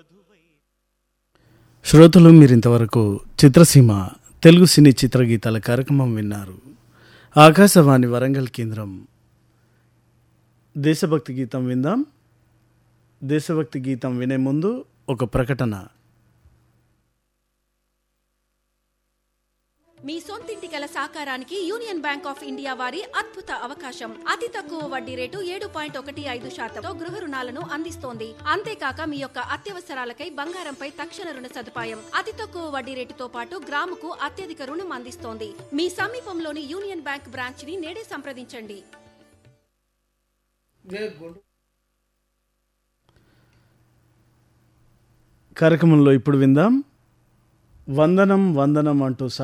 శ్రోతలు మీరింతవరకు చిత్రసీమ తెలుగు సినీ చిత్రగీతాల కార్యక్రమం విన్నారు ఆకాశవాణి వరంగల్ కేంద్రం దేశభక్తి గీతం విందాం దేశభక్తి గీతం వినే ముందు ఒక ప్రకటన మీ సొంతింటి కల సాకారానికి యూనియన్ బ్యాంక్ ఆఫ్ ఇండియా వారి అద్భుత అవకాశం అతి తక్కువ వడ్డీ రేటు ఏడు పాయింట్ ఒకటి ఐదు శాతంతో గృహ రుణాలను అందిస్తోంది అంతేకాక మీ యొక్క అత్యవసరాలకై బంగారంపై తక్షణ రుణ సదుపాయం అతి తక్కువ వడ్డీ రేటుతో పాటు గ్రాముకు అత్యధిక రుణం అందిస్తోంది మీ సమీపంలోని యూనియన్ బ్యాంక్ బ్రాంచ్ ని నేడే సంప్రదించండి కార్యక్రమంలో ఇప్పుడు విందాం వందనం వందనం అంటూ